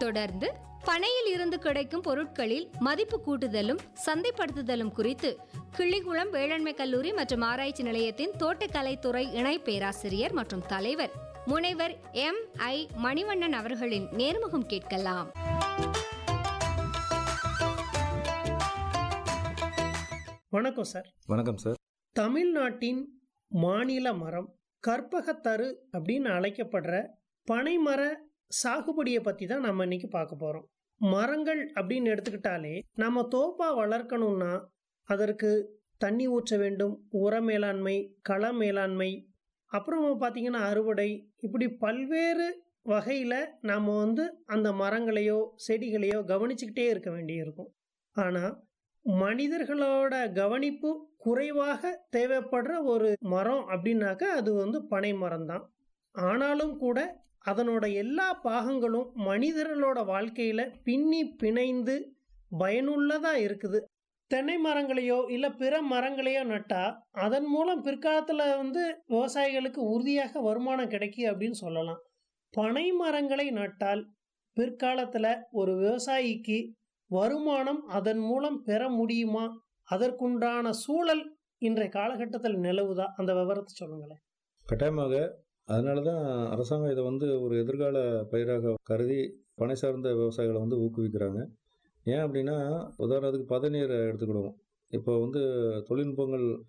தொடர்ந்து பனையில் இருந்து கிடைக்கும் பொருட்களில் மதிப்பு கூட்டுதலும் சந்தைப்படுத்துதலும் குறித்து கிள்ளிகுளம் வேளாண்மை கல்லூரி மற்றும் ஆராய்ச்சி நிலையத்தின் தோட்டக்கலைத்துறை இணை பேராசிரியர் மற்றும் தலைவர் முனைவர் எம் ஐ மணிவண்ணன் அவர்களின் நேர்முகம் கேட்கலாம் வணக்கம் சார் வணக்கம் சார் தமிழ்நாட்டின் மாநில மரம் கற்பகத்தரு அப்படின்னு அழைக்கப்படுற பனைமர சாகுபடியை பற்றி தான் நம்ம இன்னைக்கு பார்க்க போகிறோம் மரங்கள் அப்படின்னு எடுத்துக்கிட்டாலே நம்ம தோப்பா வளர்க்கணும்னா அதற்கு தண்ணி ஊற்ற வேண்டும் உர மேலாண்மை கள மேலாண்மை அப்புறம் பார்த்தீங்கன்னா அறுவடை இப்படி பல்வேறு வகையில் நாம் வந்து அந்த மரங்களையோ செடிகளையோ கவனிச்சுக்கிட்டே இருக்க வேண்டியிருக்கும் ஆனால் மனிதர்களோட கவனிப்பு குறைவாக தேவைப்படுற ஒரு மரம் அப்படின்னாக்கா அது வந்து பனை மரம் தான் ஆனாலும் கூட அதனோட எல்லா பாகங்களும் மனிதர்களோட வாழ்க்கையில் பின்னி பிணைந்து பயனுள்ளதாக இருக்குது தென்னை மரங்களையோ இல்லை பிற மரங்களையோ நட்டா அதன் மூலம் பிற்காலத்தில் வந்து விவசாயிகளுக்கு உறுதியாக வருமானம் கிடைக்கும் அப்படின்னு சொல்லலாம் பனை மரங்களை நட்டால் பிற்காலத்தில் ஒரு விவசாயிக்கு வருமானம் அதன் மூலம் பெற முடியுமா அதற்குண்டான சூழல் இன்றைய காலகட்டத்தில் நிலவுதா அந்த விவரத்தை சொல்லுங்களேன் கட்டாயமாக அதனால தான் அரசாங்கம் இதை வந்து ஒரு எதிர்கால பயிராக கருதி பனை சார்ந்த விவசாயிகளை வந்து ஊக்குவிக்கிறாங்க ஏன் அப்படின்னா உதாரணத்துக்கு பதநீரை எடுத்துக்கிடுவோம் இப்போ வந்து தொழில்நுட்பங்கள்